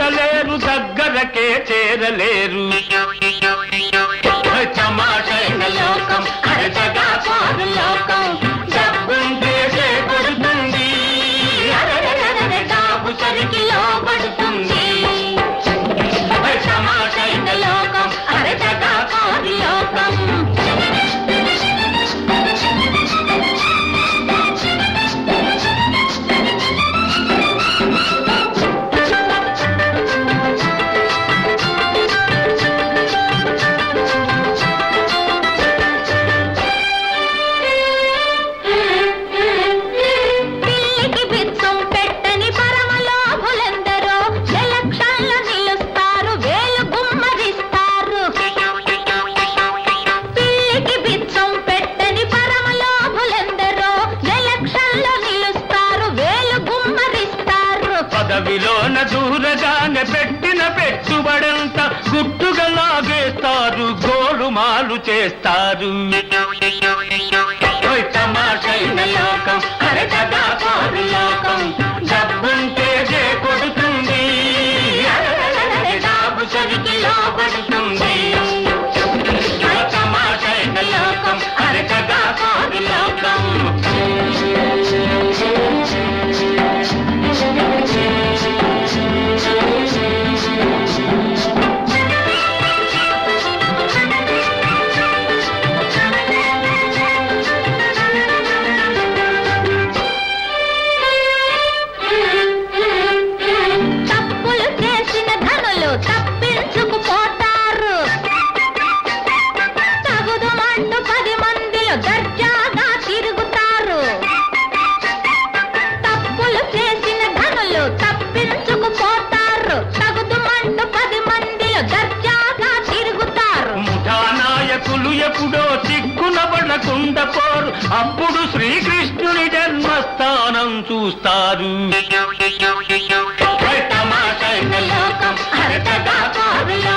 చూడలేరు దగ్గరకే చేరలేరు తమాషైన లోకం అరచగా కాదు లోకం డబ్బుంటే చేకూరుతుంది అరెరెరెరెరె డాబు సరికి లోపడుతుంది తమాషైన లోకం అరచగా కాదు లోకం పిల్లికి బిచ్చం పెట్టని పరమలోభులెందరో ఎలక్షన్లో నిలుస్తారు వేలు గుమ్మరిస్తారు పిల్లికి బిచ్చం పెట్టని పరమలోభులెందరో ఎలక్షన్లో నిలుస్తారు వేలు గుమ్మరిస్తారు పదవిలోన దూరగానే పెట్టిన పెట్టుబడంతా గుట్టుగా లాగేస్తారు గోలుమాలు చేస్తారు ఓయ్ తమాషైన లోకం అరకదా కాదు లోకం డబ్బుంటే జే కొడుతుంది అరెరెరెరె డాబు సరికి లోపడుతుంది ఓయ్ తమాషైన లోకం అరకదా కాదు లోకం తప్పులు చేసిన ధనులు తప్పించుకుపోతారు తగుదుమంటూ పది మందిలో దర్జాగా తిరుగుతారు తప్పులు చేసిన ధనులు తప్పించుకుపోతారు తగుదుమంటూ పది మందిలో దర్జాగా తిరుగుతారు ముఠా నాయకులు ఎప్పుడో చిక్కున పడకుండా పోరు అప్పుడు శ్రీకృష్ణుని జన్మస్థానం చూస్తారు తమాషైన లోకం అరకగా కాదు లోకం